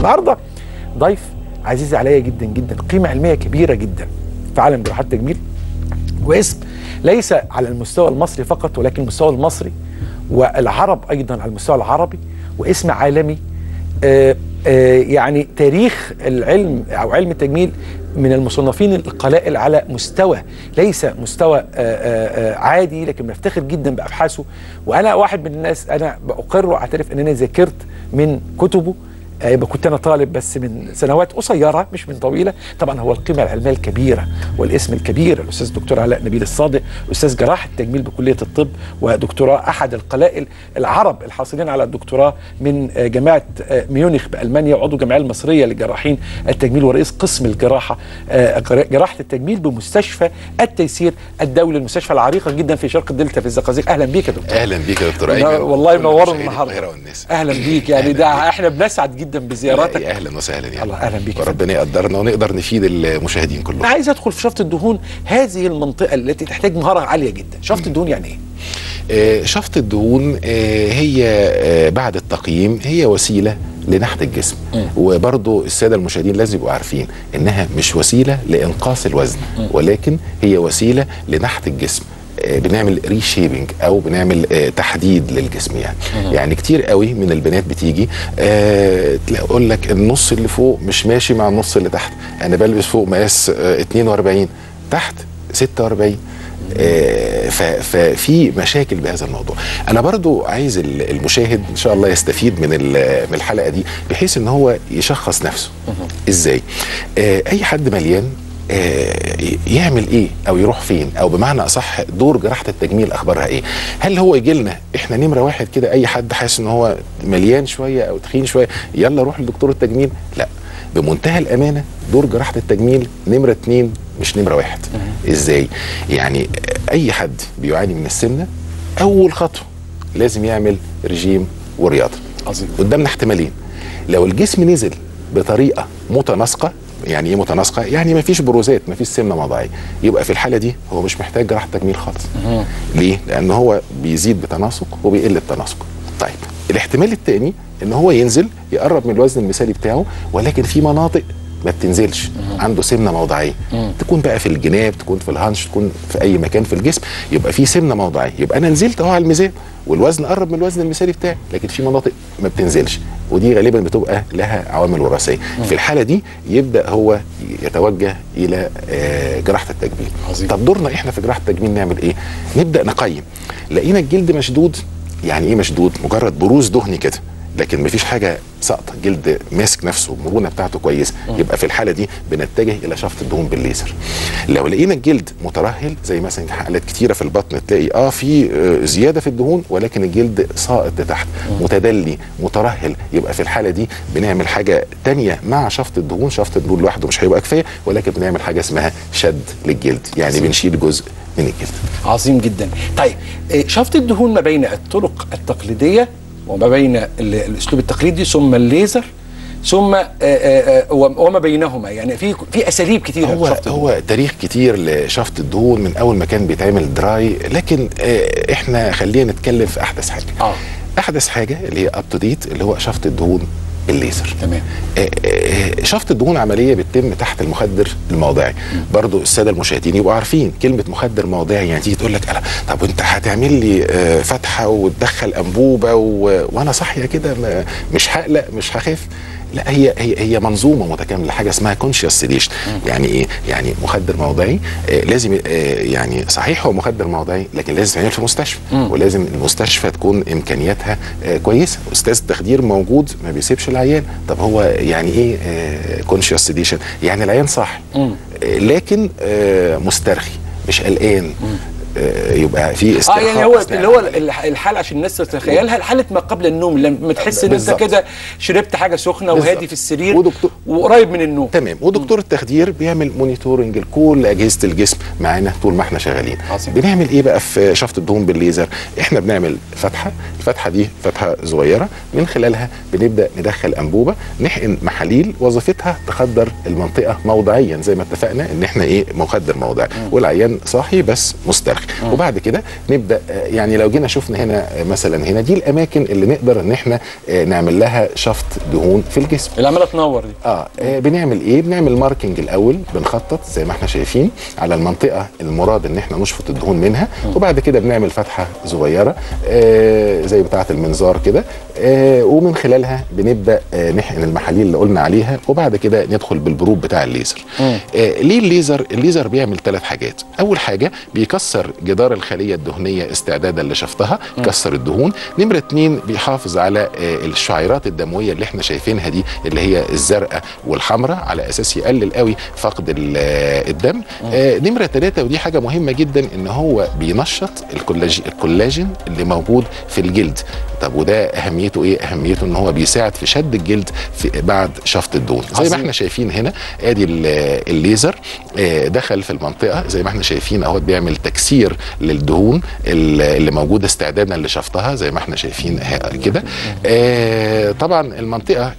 النهارده ضيف عزيز عليا جدا جدا قيمه علميه كبيره جدا في عالم جراحات التجميل واسم ليس على المستوى المصري فقط ولكن المستوى المصري والعرب ايضا على المستوى العربي واسم عالمي آه آه يعني تاريخ العلم او علم التجميل من المصنفين القلائل على مستوى ليس مستوى آآ آآ عادي لكن بفتخر جدا بابحاثه وانا واحد من الناس انا باقر واعترف ان انا ذاكرت من كتبه يبقى كنت انا طالب بس من سنوات قصيره مش من طويله طبعا هو القيمه العلميه الكبيره والاسم الكبير الاستاذ الدكتور علاء نبيل الصادق استاذ جراحه التجميل بكليه الطب ودكتوراه احد القلائل العرب الحاصلين على الدكتوراه من جامعه ميونخ بالمانيا وعضو الجمعيه المصريه لجراحين التجميل ورئيس قسم الجراحه جراحه التجميل بمستشفى التيسير الدولي المستشفى العريقه جدا في شرق الدلتا في الزقازيق اهلا بيك يا دكتور اهلا بيك يا دكتور ايمن والله منورنا النهارده اهلا بيك يعني ده احنا بنسعد جدا جدا بزياراتك اهلا وسهلا يعني الله اهلا بيك وربنا يقدرنا ونقدر نفيد المشاهدين كلهم عايز ادخل في شفط الدهون هذه المنطقه التي تحتاج مهاره عاليه جدا شفط الدهون يعني ايه آه شفط الدهون آه هي آه بعد التقييم هي وسيله لنحت الجسم م. وبرضو الساده المشاهدين لازم يبقوا عارفين انها مش وسيله لانقاص الوزن م. ولكن هي وسيله لنحت الجسم بنعمل ريشيبنج او بنعمل تحديد للجسم يعني مم. يعني كتير قوي من البنات بتيجي أه تقول لك النص اللي فوق مش ماشي مع النص اللي تحت انا بلبس فوق مقاس 42 تحت 46 آه ففي مشاكل بهذا الموضوع انا برضو عايز المشاهد ان شاء الله يستفيد من من الحلقه دي بحيث ان هو يشخص نفسه ازاي آه اي حد مليان يعمل ايه او يروح فين او بمعنى اصح دور جراحه التجميل اخبارها ايه هل هو يجي لنا احنا نمره واحد كده اي حد حاسس ان هو مليان شويه او تخين شويه يلا روح لدكتور التجميل لا بمنتهى الامانه دور جراحه التجميل نمره اتنين مش نمره واحد ازاي يعني اي حد بيعاني من السمنه اول خطوه لازم يعمل رجيم ورياضه عظيم قدامنا احتمالين لو الجسم نزل بطريقه متناسقه يعني ايه متناسقه؟ يعني ما فيش بروزات ما فيش سمنه موضعيه يبقى في الحاله دي هو مش محتاج جراحه تجميل خالص. مم. ليه؟ لان هو بيزيد بتناسق وبيقل بتناسق. طيب الاحتمال الثاني ان هو ينزل يقرب من الوزن المثالي بتاعه ولكن في مناطق ما بتنزلش مم. عنده سمنه موضعيه مم. تكون بقى في الجناب تكون في الهانش تكون في اي مكان في الجسم يبقى في سمنه موضعيه يبقى انا نزلت اهو على الميزان والوزن قرب من الوزن المثالي بتاعي لكن في مناطق ما بتنزلش ودي غالبا بتبقى لها عوامل وراثيه في الحاله دي يبدا هو يتوجه الى آه، جراحه التجميل عظيم. طب دورنا احنا في جراحه التجميل نعمل ايه نبدا نقيم لقينا الجلد مشدود يعني ايه مشدود مجرد بروز دهني كده لكن مفيش حاجه ساقطه جلد ماسك نفسه المرونه بتاعته كويسه يبقى في الحاله دي بنتجه الى شفط الدهون بالليزر لو لقينا الجلد مترهل زي مثلا حالات كتيره في البطن تلاقي اه في آه، زياده في الدهون ولكن الجلد ساقط لتحت متدلي مترهل يبقى في الحاله دي بنعمل حاجه تانية مع شفط الدهون شفط الدهون لوحده مش هيبقى كفايه ولكن بنعمل حاجه اسمها شد للجلد يعني عظيم. بنشيل جزء من الجلد عظيم جدا طيب إيه، شفط الدهون ما بين الطرق التقليديه وما بين ال- الاسلوب التقليدي ثم الليزر ثم آه، آه، آه، وما بينهما يعني في في اساليب كتيره هو لشفط الدهون. هو تاريخ كتير لشفط الدهون من اول ما كان بيتعمل دراي لكن آه، احنا خلينا نتكلم في احدث حاجه اه احدث حاجه اللي هي اب تو ديت اللي هو شفط الدهون بالليزر تمام آه، آه، شفط الدهون عمليه بتتم تحت المخدر الموضعي برضو الساده المشاهدين يبقوا عارفين كلمه مخدر موضعي يعني تيجي تقول لك ألا طب انت هتعمل لي آه، فتحه وتدخل انبوبه و... وانا صاحيه كده ما- مش هقلق مش هخاف لا هي هي هي منظومه متكامله حاجه اسمها كونشيوس سيديشن يعني ايه يعني مخدر موضعي آه لازم آه يعني صحيح هو مخدر موضعي لكن لازم يتعمل في مستشفى مم. ولازم المستشفى تكون امكانياتها آه كويسه استاذ تخدير موجود ما بيسيبش العيان طب هو يعني ايه كونشيوس سيديشن يعني العيان صاحي مم. آه لكن آه مسترخي مش قلقان آه يبقى في اه استرخاء يعني هو أثناء اللي هو العملية. الح- الحاله عشان الناس تتخيلها حاله ما قبل النوم لما تحس ان انت بالظبط. كده شربت حاجه سخنه بالظبط. وهادي في السرير ودكتور- وقريب من النوم تمام ودكتور التخدير بيعمل مونيتورنج لكل اجهزه الجسم معانا طول ما احنا شغالين عظيم. بنعمل ايه بقى في شفط الدهون بالليزر احنا بنعمل فتحه الفتحه دي فتحه صغيره من خلالها بنبدا ندخل انبوبه نحقن محاليل وظيفتها تخدر المنطقه موضعيا زي ما اتفقنا ان احنا ايه مخدر موضعي والعيان صاحي بس مسترخي المخ وبعد كده نبدا آه، يعني لو جينا شفنا هنا آه، مثلا هنا دي الاماكن اللي نقدر ان احنا آه، نعمل لها شفط دهون في الجسم اللي عماله تنور دي اه آه، بنعمل ايه بنعمل ماركنج الاول بنخطط زي ما احنا شايفين على المنطقه المراد ان احنا نشفط الدهون منها وبعد كده بنعمل فتحه صغيره آه زي بتاعه المنظار كده آه ومن خلالها بنبدا آه نحقن المحاليل اللي قلنا عليها وبعد كده ندخل بالبروب بتاع الليزر آه ليه الليزر الليزر بيعمل ثلاث حاجات اول حاجه بيكسر جدار الخليه الدهنيه استعدادا لشفطها يكسر الدهون نمره اتنين بيحافظ على آه الشعيرات الدمويه اللي احنا شايفينها دي اللي هي الزرقاء والحمراء على اساس يقلل قوي فقد ال- آه، الدم آه نمره ثلاثه ودي حاجه مهمه جدا ان هو بينشط الكولاج- الكولاجين اللي موجود في الجلد طب وده اهميته ايه اهميته ان هو بيساعد في شد الجلد في بعد شفط الدهون زي ما عظيم. احنا شايفين هنا ادي ال- الليزر آه، دخل في المنطقه زي ما احنا شايفين اهو بيعمل تكسير للدهون ال- اللي موجوده استعدادا لشفطها زي ما احنا شايفين ه- كده آه، طبعا المنطقه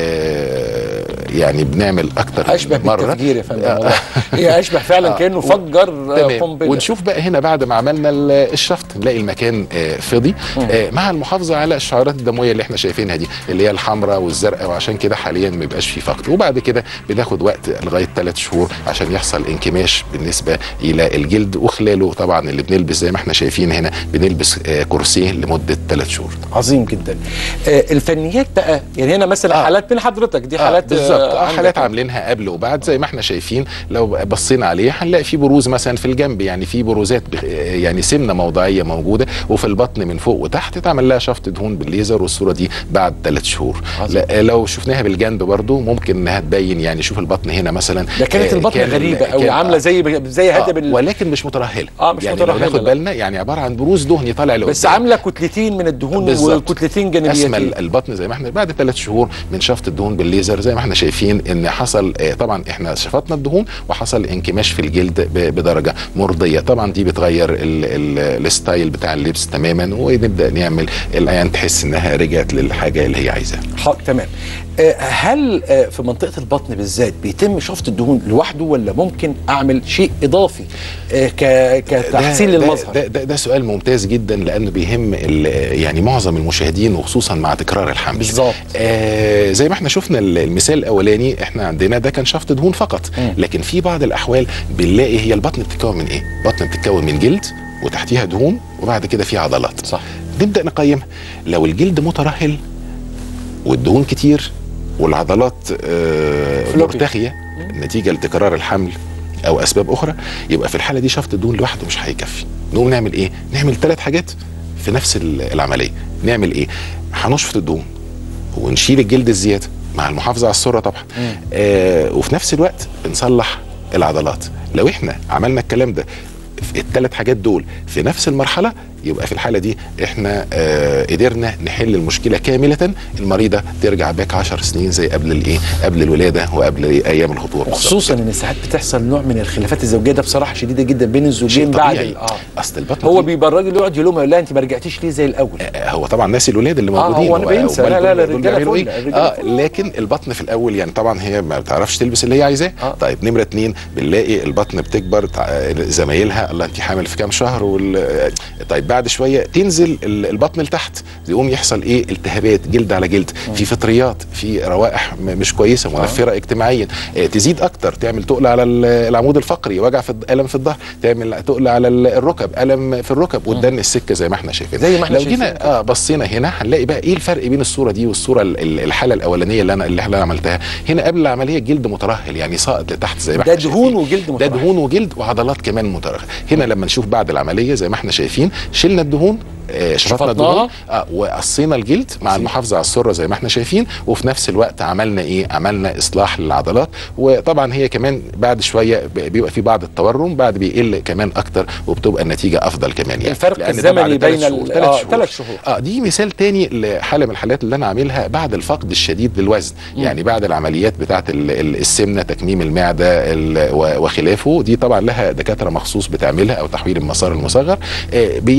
آه، يعني بنعمل اكتر اشبه من مره بالتفجير يا فندم والله هي اشبه فعلا آه. كانه و- فجر آه، تمام قنبله ونشوف بقى هنا بعد ما عملنا ال- الشفط نلاقي المكان آه، فضي آه، مع المحافظه على الشعيرات الدمويه اللي احنا شايفينها دي اللي هي الحمراء والزرقاء وعشان كده حاليا ما بيبقاش في فقد وبعد كده بناخد وقت لغايه ثلاث شهور عشان يحصل انكماش بالنسبه الى الجلد وخلاله طبعا اللي بنلبس زي ما احنا شايفين هنا بنلبس آه، كرسيه لمده ثلاث شهور عظيم جدا آه الفنيات بقى يعني هنا مثلا آه. حالات من حضرتك دي آه، حالات بالظبط آه عندك. حالات عاملينها قبل وبعد زي ما احنا شايفين لو بصينا عليه هنلاقي في بروز مثلا في الجنب يعني في بروزات بخ- يعني سمنه موضعيه موجوده وفي البطن من فوق وتحت اتعمل لها شفط دهون بالليزر والصوره دي بعد ثلاث شهور عظيم. لا- لو شفناها بالجنب برضو ممكن انها تبين يعني شوف البطن هنا مثلا ده كانت آه، البطن كان- غريبه قوي كان- عامله زي زي آه، هدب ال... ولكن مش مترهله آه، مش يعني مترهلة، لو ناخد لا. بالنا يعني عباره عن بروز دهني طالع لقدام بس عامله كتلتين من الدهون بالظبط. وكتلتين اسمى جانبيتين البطن زي ما احنا بعد ثلاث شهور من شفط الدهون بالليزر زي ما احنا شايفين ان حصل آه، طبعا احنا شفطنا الدهون وحصل انكماش في الجلد ب- بدرجه مرضيه طبعا دي بتغير ال- ال- الستايل بتاع اللبس تماما ونبدا نعمل العيان تحس انها رجعت للحاجه اللي هي عايزاها ح- تمام آه، هل آه، في منطقه البطن بالذات بيتم شفط الدهون لوحده ولا ممكن اعمل شيء اضافي آه، ك- كتحسين ده- للمظهر ده, ده, ده سؤال ممتاز جدا لانه بيهم ال- يعني معظم المشاهدين وخصوصا مع تكرار الحمل بالظبط. آه زي ما احنا شفنا ال- المثال الاولاني احنا عندنا ده كان شفط دهون فقط مم. لكن في بعض الاحوال بنلاقي هي البطن بتتكون من ايه البطن بتتكون من جلد وتحتيها دهون وبعد كده في عضلات صح نبدا نقيمها لو الجلد مترهل والدهون كتير والعضلات آه فلوبي. مرتخيه نتيجه لتكرار الحمل او اسباب اخرى يبقى في الحاله دي شفط الدهون لوحده مش هيكفي نقوم نعمل ايه نعمل ثلاث حاجات في نفس ال- العمليه نعمل ايه هنشفط الدهون ونشيل الجلد الزياده مع المحافظه على السره طبعا آه وفي نفس الوقت بنصلح العضلات لو احنا عملنا الكلام ده في الثلاث حاجات دول في نفس المرحله يبقى في الحاله دي احنا آه قدرنا نحل المشكله كامله المريضه ترجع باك 10 سنين زي قبل الايه قبل الولاده وقبل ايام الخطوبه بالظبط. وخصوصا ان ساعات بتحصل نوع من الخلافات الزوجيه ده بصراحه شديده جدا بين شيء الزوجين بعد طبيعي ال- اه اصل البطن هو دي- بيبقى الراجل يقعد يلومها يقول لها انت ما رجعتيش ليه زي الاول آه، هو طبعا ناس الولاد اللي آه، موجودين هو أنا بينسى. أمال لا، لا، لا، دول- دول الرجالة بيعملوا فل، إيه؟ الرجالة اه فل. لكن البطن في الاول يعني طبعا هي ما بتعرفش تلبس اللي هي عايزاه آه. طيب نمره اتنين بنلاقي البطن بتكبر تع- زمايلها الله انت حامل في كام شهر وال... آه، طيب بعد شويه تنزل ال- البطن لتحت يقوم يحصل ايه التهابات جلد على جلد في فطريات في روائح م- مش كويسه منفره اجتماعيا آه، تزيد اكتر تعمل تقل على ال- العمود الفقري وجع في الض- الم في الظهر تعمل تقل على ال- الركب الم في الركب وتدن السكه زي ما احنا شايفين زي ما احنا لو شايفين جينا اه بصينا هنا هنلاقي بقى ايه الفرق بين الصوره دي والصوره ال- ال- الحاله الاولانيه اللي انا اللي انا عملتها هنا قبل العمليه الجلد مترهل يعني ساقط لتحت زي ما ده احنا دهون شايفين. وجلد ده مترهل. دهون وجلد وعضلات كمان مترهله هنا لما نشوف بعد العمليه زي ما احنا شايفين شلنا الدهون آه، شفطنا شفطناها. الدهون آه وقصينا الجلد مع المحافظه على السره زي ما احنا شايفين وفي نفس الوقت عملنا ايه عملنا اصلاح للعضلات وطبعا هي كمان بعد شويه ب- بيبقى في بعض التورم بعد بيقل كمان اكتر وبتبقى النتيجه افضل كمان يعني الفرق لأن ده الزمني بعد تلات بين شهور. ال- تلات آه، شهور. تلات شهور. اه دي مثال تاني لحاله من الحالات اللي انا عاملها بعد الفقد الشديد للوزن يعني بعد العمليات بتاعه ال- ال- السمنه تكميم المعده ال- و- وخلافه دي طبعا لها دكاتره مخصوص بتعملها او تحويل المسار المصغر آه بياخد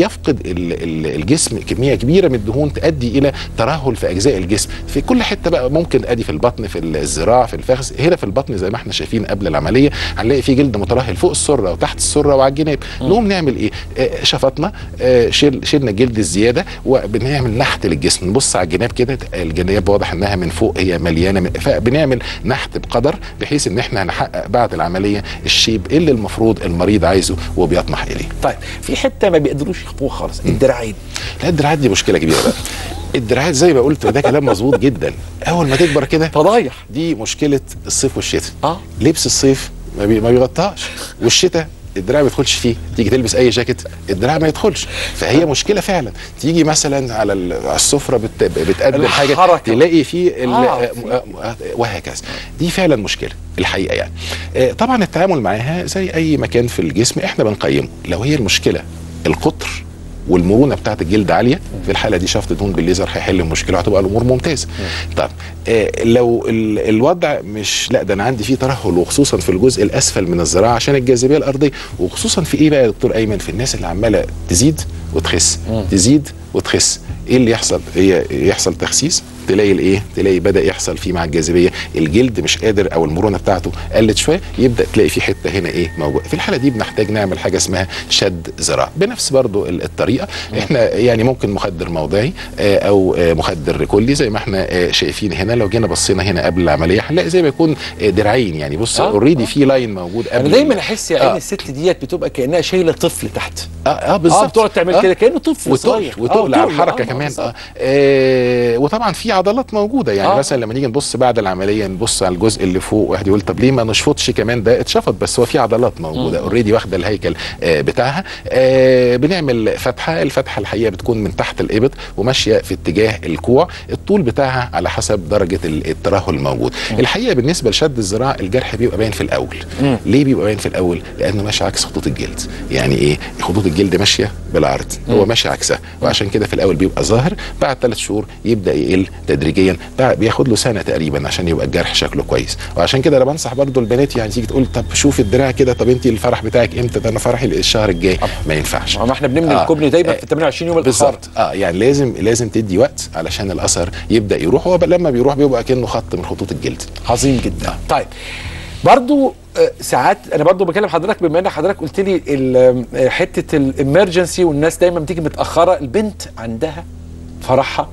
يفقد ال- ال- الجسم كميه كبيره من الدهون تؤدي الى ترهل في اجزاء الجسم في كل حته بقى ممكن ادي في البطن في الذراع في الفخذ هنا في البطن زي ما احنا شايفين قبل العمليه هنلاقي في جلد مترهل فوق السره وتحت السره وعلى الجناب نقوم نعمل ايه آه، شفطنا آه، شيل شيلنا الجلد الزياده وبنعمل نحت للجسم نبص على الجناب كده الجناب واضح انها من فوق هي مليانه من فبنعمل نحت بقدر بحيث ان احنا نحقق بعد العمليه الشيب اللي المفروض المريض عايزه وبيطمح اليه طيب في حته ما بيقدروش يخفوها خالص الدراعين لا الدراعات دي مشكله كبيره بقى الدراعات زي ما قلت ده كلام مظبوط جدا اول ما تكبر كده فضايح دي مشكله الصيف والشتاء اه لبس الصيف ما, بي... ما بيغطاش والشتاء الدراع ما يدخلش فيه تيجي تلبس اي جاكيت الدراع ما يدخلش فهي مشكله فعلا تيجي مثلا على ال- على السفره بت... بتقدم حاجه الحركة. تلاقي فيه ال... آه، آه، آه، وهكذا دي فعلا مشكله الحقيقه يعني آه، طبعا التعامل معاها زي اي مكان في الجسم احنا بنقيمه لو هي المشكله القطر والمرونه بتاعت الجلد عاليه في الحاله دي شفط دهون بالليزر هيحل المشكله وهتبقى الامور ممتازه طب آه لو ال- الوضع مش لا ده انا عندي فيه ترهل وخصوصا في الجزء الاسفل من الذراع عشان الجاذبيه الارضيه وخصوصا في ايه بقى يا دكتور ايمن في الناس اللي عماله تزيد وتخس تزيد وتخس ايه اللي يحصل هي يحصل تخسيس تلاقي الايه تلاقي بدا يحصل فيه مع الجاذبيه الجلد مش قادر او المرونه بتاعته قلت شويه يبدا تلاقي في حته هنا ايه موجوده في الحاله دي بنحتاج نعمل حاجه اسمها شد ذراع بنفس برضو ال- الطريقه احنا يعني ممكن مخدر موضعي آه، او آه، مخدر كلي زي ما احنا آه، شايفين هنا لو جينا بصينا هنا قبل العمليه هنلاقي زي ما يكون آه، دراعين يعني بص آه، اوريدي آه. في لاين موجود قبل انا دايما احس يا آه. عيني الست ديت بتبقى كانها شايله طفل تحت اه اه بالظبط اه بتقعد تعمل آه. كده كانه طفل وتقل صغير وتقل آه، على وتقل. الحركه آه، كمان بالظبط. آه. آه وطبعا في عضلات موجوده يعني آه. آه. مثلا لما نيجي نبص بعد العمليه نبص على الجزء اللي فوق واحد يقول طب ليه ما نشفطش كمان ده اتشفط بس هو في عضلات موجوده اوريدي واخده الهيكل آه بتاعها آه بنعمل فتحه الفتحه الحقيقه بتكون من تحت الابط وماشيه في اتجاه الكوع الطول بتاعها على حسب درجه ال- الترهل الموجود الحقيقه بالنسبه لشد الذراع الجرح بيبقى باين في الاول ليه بيبقى باين في الاول لانه ماشي عكس خطوط الجلد يعني ايه خطوط الجلد ماشيه بالعرض هو ماشي عكسها وعشان كده في الاول بيبقى ظاهر بعد ثلاث شهور يبدا يقل تدريجيا بعد بياخد له سنه تقريبا عشان يبقى الجرح شكله كويس وعشان كده انا بنصح برضو البنات يعني تيجي تقول طب شوف الدراع كده طب انت الفرح بتاعك امتى ده انا فرحي الشهر الجاي ما ينفعش ما احنا بنبني آه. الكوبري دايما آه. في 28 يوم الاخر بالظبط اه يعني لازم لازم تدي وقت علشان الاثر يبدا يروح هو بقى لما بيروح بيبقى كانه خط من خطوط الجلد عظيم جدا طيب برضو آه، ساعات انا برضو بكلم حضرتك بما ان حضرتك قلت لي ال- آه، حته الامرجنسي والناس دايما بتيجي متاخره البنت عندها فرحها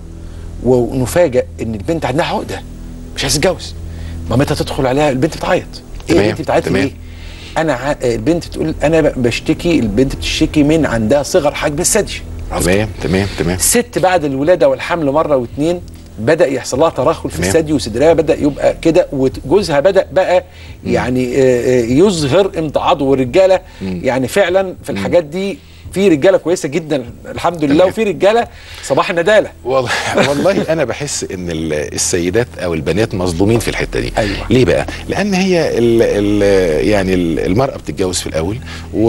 ونفاجئ ان البنت عندها عقده مش عايزه تتجوز مامتها تدخل عليها البنت بتعيط ايه تمام، البنت بتعيط تمام. ليه؟ انا ع... آه، البنت بتقول انا بشتكي البنت بتشتكي من عندها صغر حجم الثدي رفض. تمام تمام تمام الست بعد الولاده والحمل مره واثنين بدا يحصل لها ترهل في تمام. الثدي وصدرها بدا يبقى كده وجوزها بدا بقى يعني آه، آه، يظهر امتعاضه والرجاله يعني فعلا في الحاجات دي في رجاله كويسه جدا الحمد لله تمام. وفي رجاله صباح النداله والله والله انا بحس ان ال- السيدات او البنات مظلومين في الحته دي أيوة. ليه بقى لان هي ال ال يعني ال- المراه بتتجوز في الاول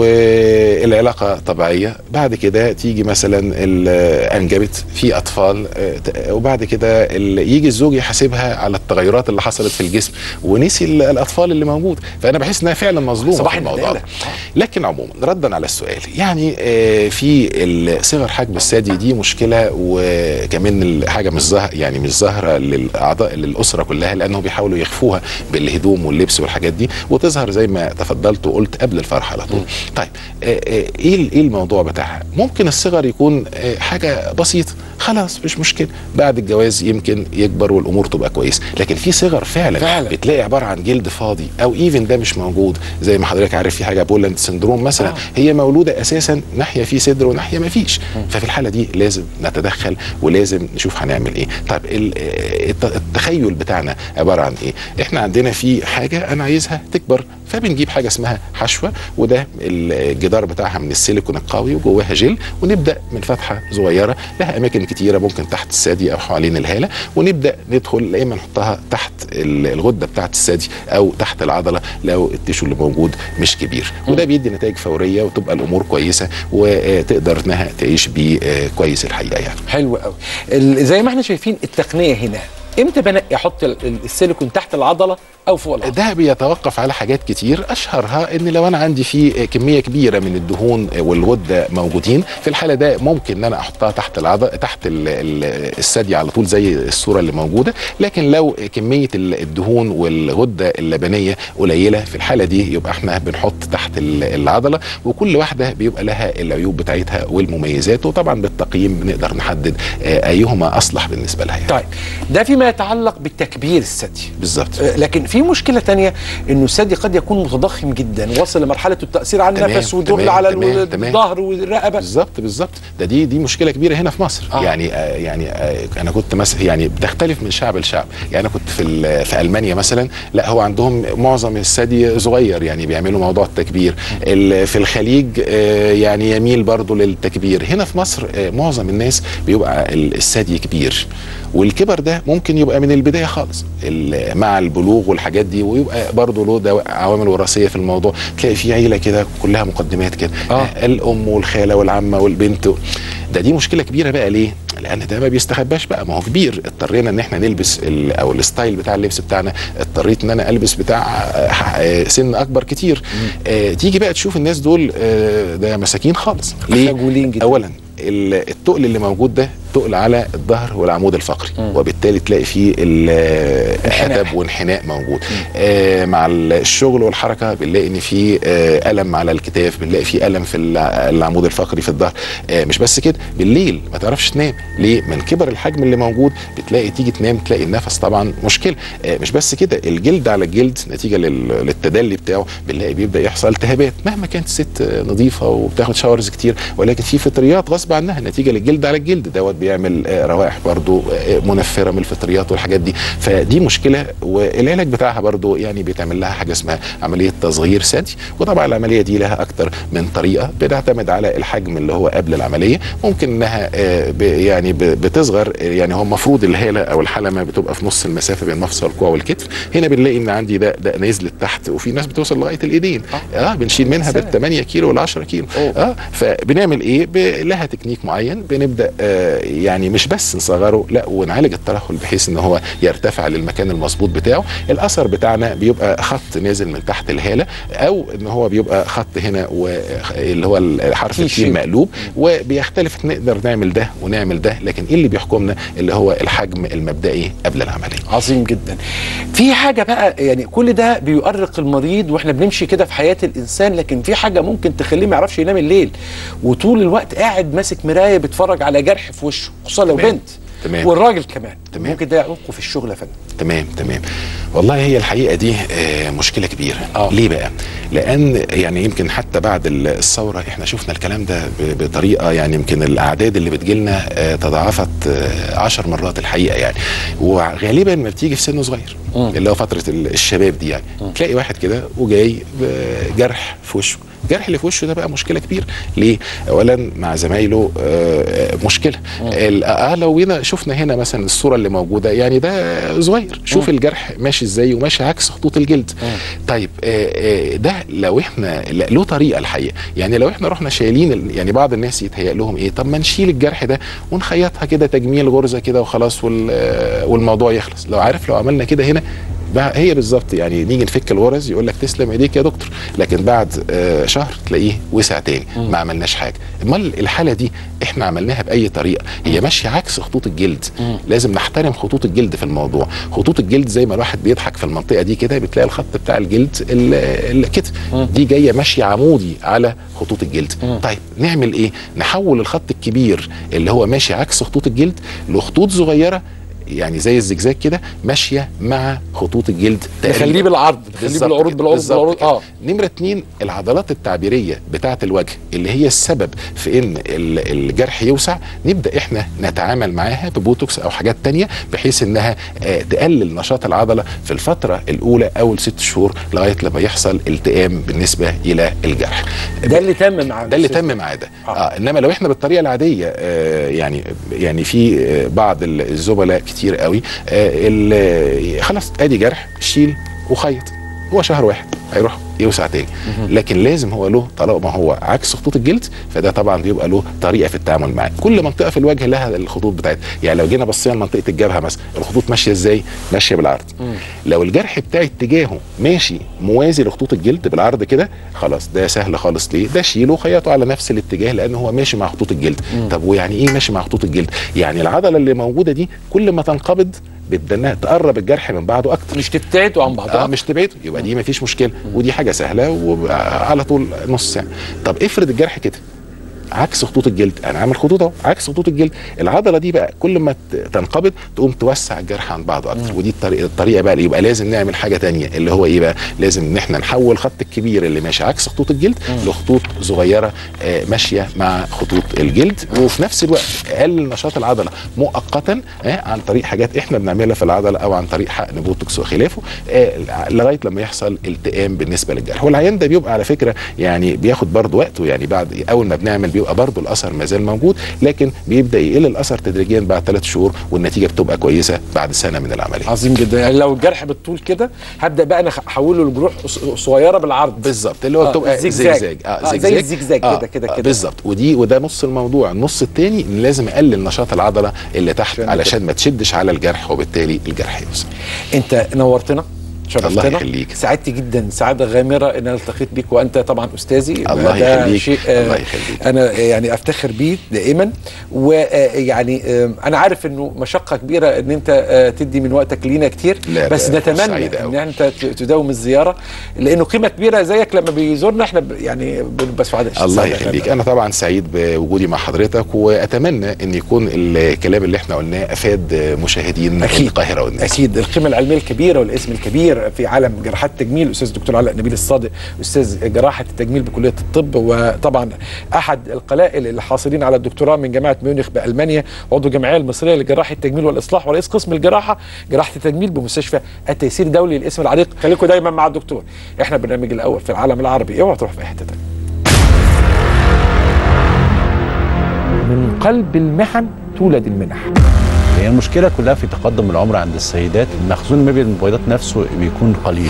والعلاقه طبيعيه بعد كده تيجي مثلا ال- انجبت في اطفال آه، ت- وبعد كده ال- يجي الزوج يحاسبها على التغيرات اللي حصلت في الجسم ونسي ال- الاطفال اللي موجود فانا بحس انها فعلا مظلومه صباح في الموضوع الندالة. ده لكن عموما ردا على السؤال يعني آه، في ال- صغر حجم الثدي دي مشكله وكمان الحاجه مش ظاهره يعني مش ظاهره للاعضاء للاسره كلها لانهم بيحاولوا يخفوها بالهدوم واللبس والحاجات دي وتظهر زي ما تفضلت وقلت قبل الفرح على طول طيب آه، آه، ايه ال- ايه الموضوع بتاعها ممكن الصغر يكون آه، حاجه بسيطه خلاص مش مشكله بعد الجواز يمكن يكبر والامور تبقى كويسه لكن في صغر فعلا, فعلا. بتلاقي عباره عن جلد فاضي او ايفن ده مش موجود زي ما حضرتك عارف في حاجه بولند سندروم مثلا آه. هي مولوده اساسا ناحيه في صدر وناحيه ما فيش ففي الحاله دي لازم نتدخل ولازم نشوف هنعمل ايه طب ال- الت- التخيل بتاعنا عباره عن ايه احنا عندنا في حاجه انا عايزها تكبر فبنجيب حاجه اسمها حشوه وده الجدار بتاعها من السيليكون القوي وجواها جل ونبدا من فتحه صغيره لها اماكن كتيره ممكن تحت الثدي او حوالين الهاله ونبدا ندخل يا اما نحطها تحت ال- الغده بتاعت الثدي او تحت العضله لو التيشو اللي موجود مش كبير وده بيدي نتائج فوريه وتبقى الامور كويسه وتقدر انها تعيش بيه آه، كويس الحقيقه يعني حلو قوي ال- زي ما احنا شايفين التقنيه هنا امتى بنقي احط ال- ال- السيليكون تحت العضله او فوق العضله ده بيتوقف على حاجات كتير اشهرها ان لو انا عندي في كميه كبيره من الدهون والغده موجودين في الحاله ده ممكن ان انا احطها تحت العضله تحت ال- ال- الثدي على طول زي الصوره اللي موجوده لكن لو كميه ال- الدهون والغده اللبنيه قليله في الحاله دي يبقى احنا بنحط تحت ال- العضله وكل واحده بيبقى لها العيوب بتاعتها والمميزات وطبعا بالتقييم بنقدر نحدد آه، ايهما اصلح بالنسبه لها يعني. طيب ده فيما يتعلق بالتكبير الثدي بالظبط آه، لكن في مشكله تانية انه الثدي قد يكون متضخم جدا وصل لمرحله التاثير على تمام، النفس والدخل تمام، على تمام، الو- تمام. الظهر والرقبه بالظبط بالظبط ده دي دي مشكله كبيره هنا في مصر آه. آه. يعني آه يعني آه انا كنت مثلا يعني بتختلف من شعب لشعب يعني انا كنت في ال- في المانيا مثلا لا هو عندهم معظم الثدي صغير يعني بيعملوا موضوع التكبير ال- في الخليج آه يعني يميل برضه للتكبير هنا في مصر آه معظم الناس بيبقى ال- الثدي كبير والكبر ده ممكن يبقى من البدايه خالص ال- مع البلوغ والحاجات دي ويبقى برضه له دوا- عوامل وراثيه في الموضوع تلاقي في عيله كده كلها مقدمات كده آه. الام والخاله والعمه والبنت ده دي مشكله كبيره بقى ليه؟ لان ده ما بيستخباش بقى ما هو كبير اضطرينا ان احنا نلبس ال- او الستايل بتاع اللبس بتاعنا اضطريت ان انا البس بتاع آه، آه، سن اكبر كتير آه تيجي بقى تشوف الناس دول آه ده مساكين خالص ليه؟ خجولين جدا. اولا ال- التقل اللي موجود ده تقل على الظهر والعمود الفقري مم. وبالتالي تلاقي فيه ال- انحناء. حتب وانحناء موجود آه مع الشغل والحركه بنلاقي ان في آه الم على الكتاف بنلاقي في الم في الع- العمود الفقري في الظهر آه مش بس كده بالليل ما تعرفش تنام ليه من كبر الحجم اللي موجود بتلاقي تيجي تنام تلاقي النفس طبعا مشكله آه مش بس كده الجلد على الجلد نتيجه لل- للتدلي بتاعه بنلاقي بيبدا يحصل التهابات مهما كانت الست آه، نظيفه وبتاخد شاورز كتير ولكن في فطريات غصب عنها نتيجه للجلد على الجلد دوت بيعمل آه، روائح برضو آه، منفره من الفطريات والحاجات دي فدي مشكله والعلاج بتاعها برضو يعني بيتعمل لها حاجه اسمها عمليه تصغير ثدي وطبعا العمليه دي لها اكتر من طريقه بتعتمد على الحجم اللي هو قبل العمليه ممكن انها آه، ب- يعني ب- بتصغر آه، يعني هو المفروض الهاله او الحلمه بتبقى في نص المسافه بين مفصل الكوع والكتف هنا بنلاقي ان عندي ده ده نزلت تحت وفي ناس بتوصل لغايه الايدين اه, آه بنشيل منها سلام. بال 8 كيلو وال 10 كيلو أوه. اه فبنعمل ايه ب- لها تكنيك معين بنبدا آه يعني مش بس نصغره لا ونعالج الترهل بحيث ان هو يرتفع للمكان المظبوط بتاعه الاثر بتاعنا بيبقى خط نازل من تحت الهاله او ان هو بيبقى خط هنا واللي هو الحرف في التي شيء. مقلوب وبيختلف نقدر نعمل ده ونعمل ده لكن ايه اللي بيحكمنا اللي هو الحجم المبدئي قبل العمليه عظيم جدا في حاجه بقى يعني كل ده بيؤرق المريض واحنا بنمشي كده في حياه الانسان لكن في حاجه ممكن تخليه ما يعرفش ينام الليل وطول الوقت قاعد ماسك مرايه بيتفرج على جرح في وشه خصوصا لو تمام. بنت تمام. والراجل كمان تمام. ممكن ده يعوقه في الشغل يا فندم تمام تمام والله هي الحقيقه دي آه، مشكله كبيره آه. ليه بقى لان يعني يمكن حتى بعد الثوره احنا شفنا الكلام ده ب- بطريقه يعني يمكن الاعداد اللي بتجيلنا آه، تضاعفت آه، عشر مرات الحقيقه يعني وغالبا ما بتيجي في سن صغير مم. اللي هو فتره ال- الشباب دي يعني تلاقي واحد كده وجاي بجرح في وشه الجرح اللي في وشه ده بقى مشكله كبيره ليه اولا مع زمايله آه، مشكله ال- اه لو جينا شفنا هنا مثلا الصوره اللي موجوده يعني ده صغير شوف الجرح ماشي ازاي وماشي عكس خطوط الجلد طيب آه، آه، ده لو احنا لا، له طريقه الحقيقه يعني لو احنا رحنا شايلين ال- يعني بعض الناس يتهيأ لهم ايه طب ما نشيل الجرح ده ونخيطها كده تجميل غرزه كده وخلاص وال- آه، والموضوع يخلص لو عارف لو عملنا كده هنا بقى هي بالظبط يعني نيجي نفك الغرز يقول لك تسلم ايديك يا دكتور لكن بعد آه شهر تلاقيه وسع تاني ما عملناش حاجه امال الحاله دي احنا عملناها باي طريقه هي ماشيه عكس خطوط الجلد لازم نحترم خطوط الجلد في الموضوع خطوط الجلد زي ما الواحد بيضحك في المنطقه دي كده بتلاقي الخط بتاع الجلد ال- ال- كده دي جايه ماشيه عمودي على خطوط الجلد طيب نعمل ايه نحول الخط الكبير اللي هو ماشي عكس خطوط الجلد لخطوط صغيره يعني زي الزجزاج كده ماشيه مع خطوط الجلد تقريباً. نخليه بالعرض نخليه بالظبط بالعروض كده، بالعروض بالظبط بالعروض كده. اه نمرة اتنين العضلات التعبيرية بتاعة الوجه اللي هي السبب في ان ال- الجرح يوسع نبدأ احنا نتعامل معاها ببوتوكس او حاجات تانية بحيث انها آه، تقلل نشاط العضلة في الفترة الاولى اول ست شهور لغاية لما يحصل التئام بالنسبة الى الجرح ده اللي تم مع ده اللي تم معاه ده آه. آه. انما لو احنا بالطريقه العاديه آه يعني يعني في آه بعض الزملاء كتير قوي آه ال- خلاص ادي جرح شيل وخيط هو شهر واحد هيروح يوسع تاني لكن لازم هو له طالما هو عكس خطوط الجلد فده طبعا بيبقى له طريقه في التعامل معاه كل منطقه في الوجه لها الخطوط بتاعتها يعني لو جينا بصينا لمنطقه الجبهه مثلا الخطوط ماشيه ازاي ماشيه بالعرض لو الجرح بتاعي اتجاهه ماشي موازي لخطوط الجلد بالعرض كده خلاص ده سهل خالص ليه ده شيله وخيطه على نفس الاتجاه لان هو ماشي مع خطوط الجلد طب ويعني ايه ماشي مع خطوط الجلد يعني العضله اللي موجوده دي كل ما تنقبض بتدنها تقرب الجرح من بعضه اكتر مش تبتعدوا عن بعضها اه مش تبعده يبقى دي مفيش مشكله ودي حاجه سهله وعلى طول نص ساعه طب افرض الجرح كده عكس خطوط الجلد انا عامل خطوط اهو عكس خطوط الجلد العضله دي بقى كل ما ت- تنقبض تقوم توسع الجرح عن بعضه اكتر ودي الطريقه الطريقه بقى اللي يبقى لازم نعمل حاجه تانية اللي هو ايه بقى لازم ان احنا نحول الخط الكبير اللي ماشي عكس خطوط الجلد لخطوط صغيره آه ماشيه مع خطوط الجلد وفي نفس الوقت اقلل نشاط العضله مؤقتا آه عن طريق حاجات احنا بنعملها في العضله او عن طريق حقن بوتوكس وخلافه آه لغايه لما يحصل التئام بالنسبه للجرح والعيان ده بيبقى على فكره يعني بياخد برضه وقته يعني بعد اول ما بنعمل بيبقى برضه الاثر ما زال موجود لكن بيبدا يقل الاثر تدريجيا بعد ثلاث شهور والنتيجه بتبقى كويسه بعد سنه من العمليه عظيم جدا يعني لو الجرح بالطول كده هبدا بقى انا احوله لجروح ص- صغيره بالعرض بالظبط اللي هو آه، بتبقى زجزاج. زجزاج آه، زي الزجزاج كده- كده- كده. بالظبط ودي وده نص الموضوع النص الثاني ان لازم اقلل نشاط العضله اللي تحت عشان علشان ما تشدش على الجرح وبالتالي الجرح يوسع انت نورتنا شرفتنا الله يخليك. سعدت جدا سعاده غامره ان انا التقيت بيك وانت طبعا استاذي الله ده يخليك. شيء آه، الله يخليك. انا يعني افتخر بيه دائما ويعني انا عارف انه مشقه كبيره ان انت آه، تدي من وقتك لينا كتير لا، بس ده نتمنى سعيد ان أوي. انت ت- تداوم الزياره لانه قيمه كبيره زيك لما بيزورنا احنا ب- يعني بنبقى سعداء الله سعداء يخليك غامرة. انا طبعا سعيد بوجودي مع حضرتك واتمنى ان يكون الكلام اللي احنا قلناه افاد مشاهدين أكيد. القاهره والناس اكيد القيمه العلميه الكبيره والاسم الكبير في عالم جراحات التجميل الاستاذ الدكتور علاء نبيل الصادق استاذ جراحه التجميل بكليه الطب وطبعا احد القلائل اللي حاصلين على الدكتوراه من جامعه ميونخ بالمانيا عضو الجمعيه المصريه لجراحه التجميل والاصلاح ورئيس قسم الجراحه جراحه التجميل بمستشفى التيسير الدولي الاسم العريق خليكم دايما مع الدكتور احنا البرنامج الاول في العالم العربي اوعى تروح في أي حته تانية من قلب المحن تولد المنح هي المشكله كلها في تقدم العمر عند السيدات مخزون ما بين المبيضات نفسه بيكون قليل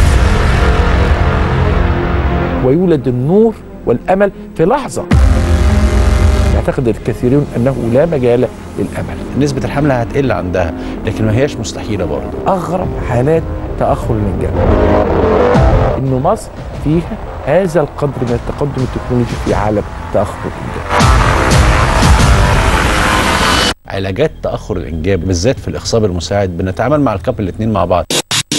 ويولد النور والامل في لحظه يعتقد الكثيرون انه لا مجال للامل نسبه الحمل هتقل عندها لكن ما هياش مستحيله برضه اغرب حالات تاخر الانجاب ان مصر فيها هذا القدر من التقدم التكنولوجي في عالم تاخر الانجاب علاجات تاخر الانجاب بالذات في الاخصاب المساعد بنتعامل مع الكابل الاثنين مع بعض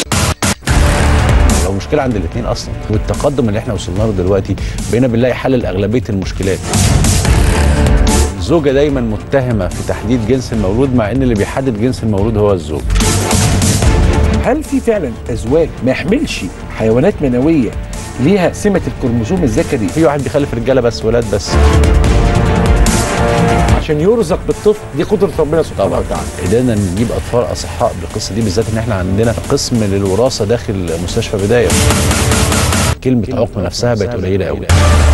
لو مشكله عند الاثنين اصلا والتقدم اللي احنا وصلنا له دلوقتي بقينا بنلاقي حل لاغلبيه المشكلات الزوجه دايما متهمه في تحديد جنس المولود مع ان اللي بيحدد جنس المولود هو الزوج هل في فعلا ازواج ما يحملش حيوانات منويه ليها سمه الكروموسوم الذكري في واحد بيخلف رجاله بس ولاد بس عشان يرزق بالطفل دي قدره ربنا سبحانه طبعا وتعالى قدرنا نجيب اطفال اصحاء بالقصه دي بالذات ان احنا عندنا قسم للوراثه داخل مستشفى بدايه كلمه عقم نفسها بقت قليله قوي